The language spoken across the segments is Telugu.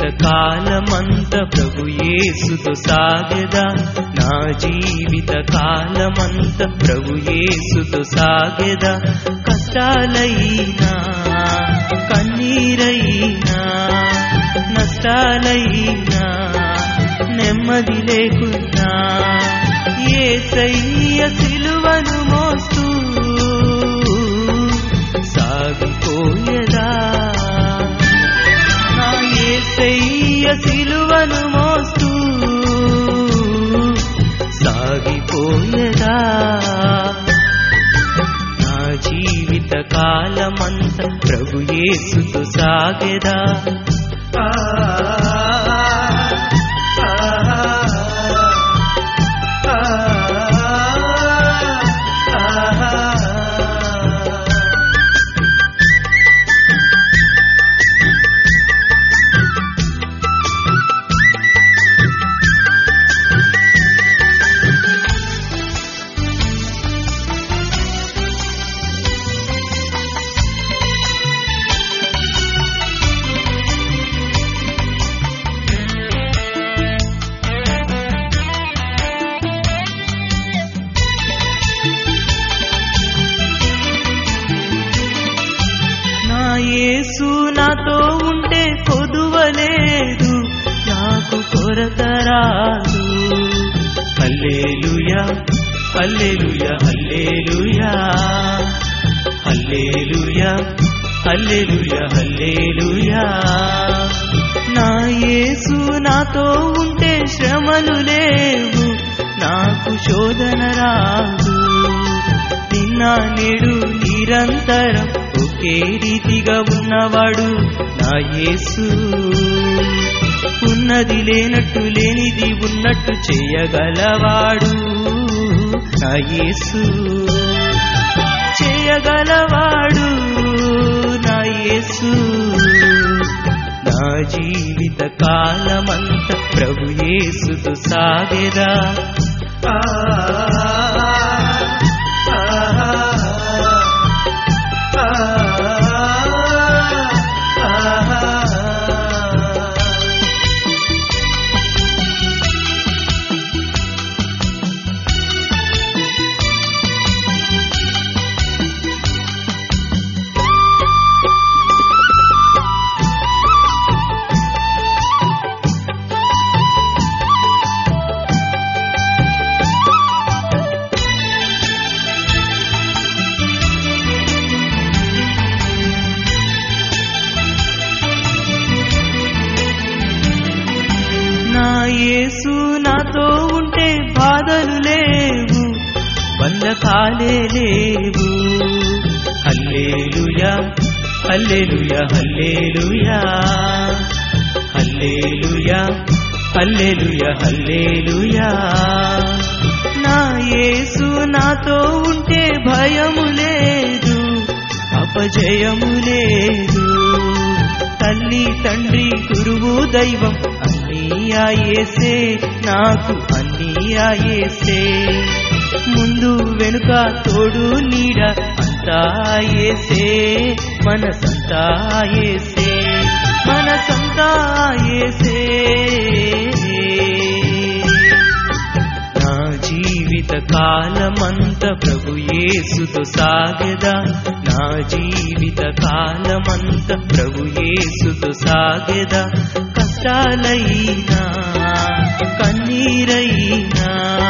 జీవిత కాలమంత ప్రభు యేసుతో సాగెదా నా జీవిత కాలమంత ప్రభు యేసుతో సాగెదా కష్టాలైనా కన్నీరైనా నష్టాలైనా నెమ్మది లేకున్నా ఏసయ్య సిలువను మోస్తూ సాగిపోయదా నా ఏసయ్య సిలువను మోస్తూ సాగిపోయదా నా జీవిత కాలమంత ప్రభు యేసుతో సాగెదా ఆ, ఆ, ఆ, ఆ. నా యేసు నాతో ఉంటే కొదువలేదు నాకు కొరత రాదు hallelujah hallelujah hallelujah hallelujah hallelujah hallelujah నా యేసు నాతో ఉంటే శ్రమలు లేవు నాకు శోధన రాదు నిన్న నేడు నిరంతరం ఒకే రీతిగా ఉన్నవాడు నా యేసు ఉన్నది లేనట్టు లేనిది ఉన్నట్టు చేయగలవాడు నా యేసు చేయగలవాడు నా యేసు నా జీవిత కాలమంత ప్రభు యేసుతో సాగెదా ఆ, ఆ, ఆ, ఆ. నా యేసు నాతో ఉంటే బాధలు లేవు బంధకాలే లేవు hallelujah hallelujah hallelujah hallelujah hallelujah hallelujah నా యేసు నాతో ఉంటే భయము లేదు అపజయము లేదు తల్లి తండ్రి గురువు దైవం అన్నీ ఆయేసే నాకు అన్నీ ఆయేసే ముందు వెనుక తోడు నీడ అంతా ఆయేసే మనసంతా ఆయేసే మనసంతా ఆయేసే నా జీవిత కాలమంత ప్రభు యేసుతో సాగెదా నా జీవిత కాలమంత ప్రభు యేసుతో సాగెదా కష్టాలైనా కన్నీరైనా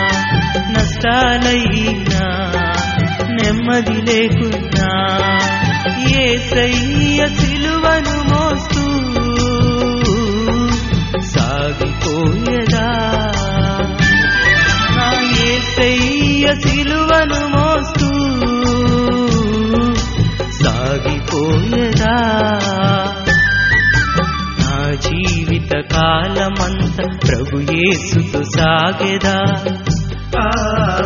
నష్టాలైనా నెమ్మది లేకున్నా ఏసయ్య సిలువను మోస్తూ సాగిపోయదా నా ఏసయ్య సిలువను మోస్తూ సాగిపోయదా నా జీవిత కాలమంత ప్రభు యేసుతో సాగెదా ఆ